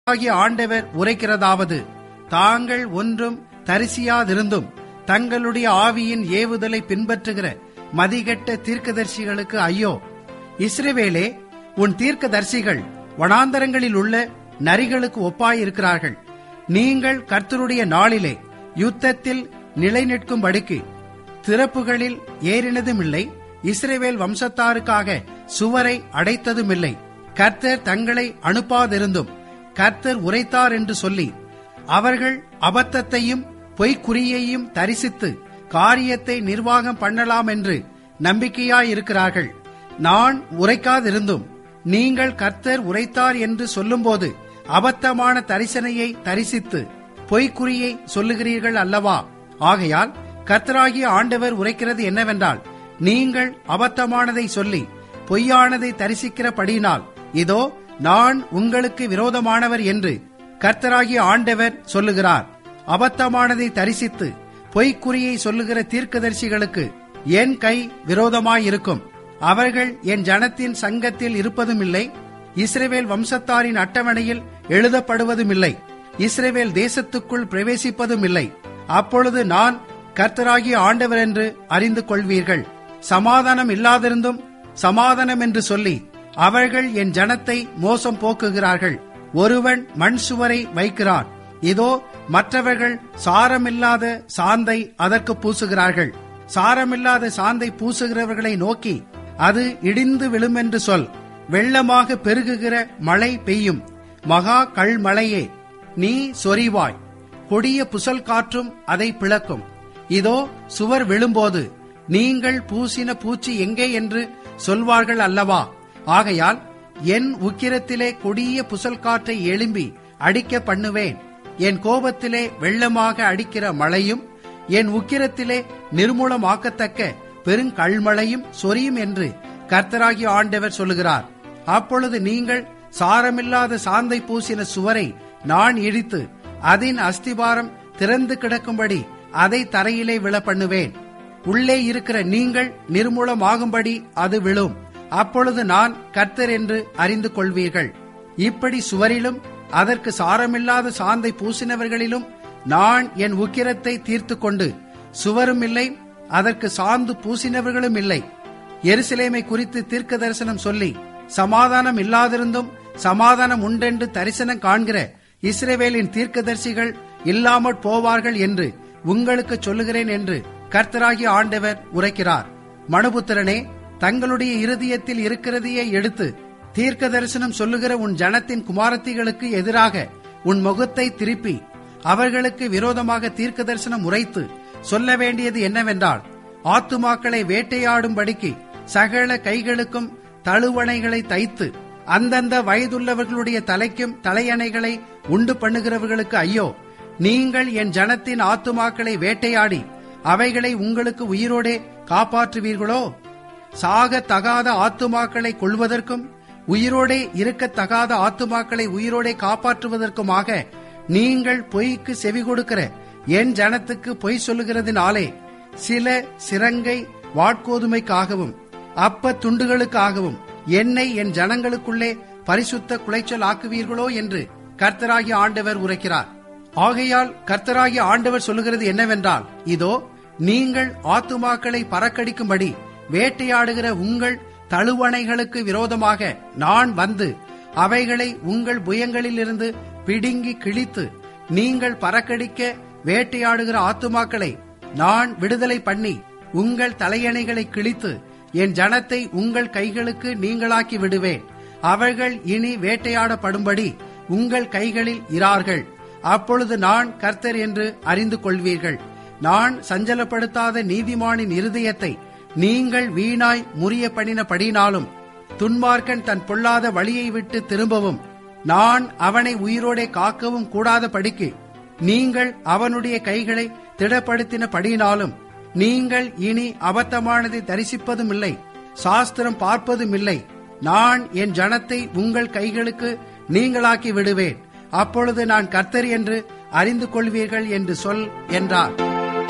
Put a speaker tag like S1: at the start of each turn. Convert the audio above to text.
S1: ஆகிய ஆண்டவர் உரைக்கிறதாவது தாங்கள் ஒன்றும் தரிசியாதிருந்தும் தங்களுடைய ஆவியின் ஏவுதலை பின்பற்றுகிற மதிகெட்ட தீர்க்கதரிசிகளுக்கு ஐயோ இஸ்ரவேலே உன் தீர்க்கதரிசிகள் வனாந்தரங்களில் உள்ள நரிகளுக்கு ஒப்பாயிருக்கிறார்கள் நீங்கள் கர்த்தருடைய நாளிலே யுத்தத்தில் நிலை நிற்கும்படிக்கு திறப்புகளில் ஏறினதுமில்லை இஸ்ரேவேல் வம்சத்தாருக்காக சுவரை அடைத்ததுமில்லை கர்த்தர் தங்களை அனுப்பாதிருந்தும் கர்த்தர் உரைத்தார் என்று சொல்லி அவர்கள் அபத்தத்தையும் பொய்க்குறியையும் தரிசித்து காரியத்தை நிர்வாகம் பண்ணலாம் என்று நம்பிக்கையாயிருக்கிறார்கள் நான் உரைக்காதிருந்தும் நீங்கள் கர்த்தர் உரைத்தார் என்று சொல்லும்போது அபத்தமான தரிசனையை தரிசித்து பொய்க்குறியை சொல்லுகிறீர்கள் அல்லவா ஆகையால் கர்த்தராகிய ஆண்டவர் உரைக்கிறது என்னவென்றால் நீங்கள் அபத்தமானதை சொல்லி பொய்யானதை தரிசிக்கிறபடியினால் இதோ நான் உங்களுக்கு விரோதமானவர் என்று கர்த்தராகிய ஆண்டவர் சொல்லுகிறார் அபத்தமானதை தரிசித்து பொய்க்குறியை சொல்லுகிற தீர்க்கதரிசிகளுக்கு என் கை விரோதமாயிருக்கும் அவர்கள் என் ஜனத்தின் சங்கத்தில் இருப்பதுமில்லை இஸ்ரேவேல் வம்சத்தாரின் அட்டவணையில் எழுதப்படுவதுமில்லை இஸ்ரேவேல் தேசத்துக்குள் பிரவேசிப்பதுமில்லை அப்பொழுது நான் கர்த்தராகிய ஆண்டவர் என்று அறிந்து கொள்வீர்கள் சமாதானம் இல்லாதிருந்தும் சமாதானம் என்று சொல்லி அவர்கள் என் ஜனத்தை மோசம் போக்குகிறார்கள் ஒருவன் மண் சுவரை வைக்கிறான் இதோ மற்றவர்கள் சாரமில்லாத சாந்தை அதற்கு பூசுகிறார்கள் சாரமில்லாத சாந்தை பூசுகிறவர்களை நோக்கி அது இடிந்து விழுமென்று சொல் வெள்ளமாக பெருகுகிற மழை பெய்யும் மகா கல்மழையே நீ சொரிவாய் கொடிய புசல் காற்றும் அதை பிளக்கும் இதோ சுவர் விழும்போது நீங்கள் பூசின பூச்சி எங்கே என்று சொல்வார்கள் அல்லவா ஆகையால் என் உக்கிரத்திலே கொடிய புசல் காற்றை எழும்பி அடிக்க பண்ணுவேன் என் கோபத்திலே வெள்ளமாக அடிக்கிற மழையும் என் உக்கிரத்திலே நிர்மூலமாக்கத்தக்க பெருங்கல்மழையும் சொரியும் என்று கர்த்தராகிய ஆண்டவர் சொல்லுகிறார் அப்பொழுது நீங்கள் சாரமில்லாத சாந்தை பூசின சுவரை நான் இடித்து அதன் அஸ்திபாரம் திறந்து கிடக்கும்படி அதை தரையிலே விழ பண்ணுவேன் உள்ளே இருக்கிற நீங்கள் நிர்மூலமாகும்படி அது விழும் அப்பொழுது நான் கர்த்தர் என்று அறிந்து கொள்வீர்கள் இப்படி சுவரிலும் அதற்கு சாரமில்லாத சாந்தை பூசினவர்களிலும் நான் என் உக்கிரத்தை தீர்த்து கொண்டு சுவரும் இல்லை அதற்கு சாந்து பூசினவர்களும் இல்லை எருசலேமை குறித்து தீர்க்க தரிசனம் சொல்லி சமாதானம் இல்லாதிருந்தும் சமாதானம் உண்டென்று தரிசனம் காண்கிற இஸ்ரேவேலின் தீர்க்கதரிசிகள் இல்லாமற் போவார்கள் என்று உங்களுக்கு சொல்லுகிறேன் என்று கர்த்தராகிய ஆண்டவர் உரைக்கிறார் மனுபுத்திரனே தங்களுடைய இருதயத்தில் இருக்கிறதையே எடுத்து தீர்க்க தரிசனம் சொல்லுகிற உன் ஜனத்தின் குமாரத்திகளுக்கு எதிராக உன் முகத்தை திருப்பி அவர்களுக்கு விரோதமாக தீர்க்க தரிசனம் உரைத்து சொல்ல வேண்டியது என்னவென்றால் ஆத்துமாக்களை வேட்டையாடும்படிக்கு சகல கைகளுக்கும் தழுவணைகளை தைத்து அந்தந்த வயதுள்ளவர்களுடைய தலைக்கும் தலையணைகளை உண்டு பண்ணுகிறவர்களுக்கு ஐயோ நீங்கள் என் ஜனத்தின் ஆத்துமாக்களை வேட்டையாடி அவைகளை உங்களுக்கு உயிரோடே காப்பாற்றுவீர்களோ சாக தகாத ஆத்துமாக்களை கொள்வதற்கும் உயிரோடே இருக்கத்தகாத ஆத்துமாக்களை உயிரோடே காப்பாற்றுவதற்குமாக நீங்கள் பொய்க்கு செவி கொடுக்கிற என் ஜனத்துக்கு பொய் சொல்லுகிறதுனாலே சில சிறங்கை வாட்கோதுமைக்காகவும் அப்ப துண்டுகளுக்காகவும் என்னை என் ஜனங்களுக்குள்ளே பரிசுத்த குலைச்சல் ஆக்குவீர்களோ என்று கர்த்தராகிய ஆண்டவர் உரைக்கிறார் ஆகையால் கர்த்தராகிய ஆண்டவர் சொல்லுகிறது என்னவென்றால் இதோ நீங்கள் ஆத்துமாக்களை பறக்கடிக்கும்படி வேட்டையாடுகிற உங்கள் தழுவணைகளுக்கு விரோதமாக நான் வந்து அவைகளை உங்கள் புயங்களிலிருந்து பிடுங்கி கிழித்து நீங்கள் பறக்கடிக்க வேட்டையாடுகிற ஆத்துமாக்களை நான் விடுதலை பண்ணி உங்கள் தலையணைகளை கிழித்து என் ஜனத்தை உங்கள் கைகளுக்கு நீங்களாக்கி விடுவேன் அவர்கள் இனி வேட்டையாடப்படும்படி உங்கள் கைகளில் இரார்கள் அப்பொழுது நான் கர்த்தர் என்று அறிந்து கொள்வீர்கள் நான் சஞ்சலப்படுத்தாத நீதிமானின் இருதயத்தை நீங்கள் வீணாய் முறிய பண்ணினபடினாலும் துன்மார்க்கன் தன் பொல்லாத வழியை விட்டு திரும்பவும் நான் அவனை உயிரோடே காக்கவும் கூடாத படிக்கு நீங்கள் அவனுடைய கைகளை திடப்படுத்தினபடியினாலும் நீங்கள் இனி அபத்தமானதை தரிசிப்பதும் இல்லை சாஸ்திரம் பார்ப்பதும் இல்லை நான் என் ஜனத்தை உங்கள் கைகளுக்கு நீங்களாக்கி விடுவேன் அப்பொழுது நான் கர்த்தர் என்று அறிந்து கொள்வீர்கள் என்று சொல் என்றார்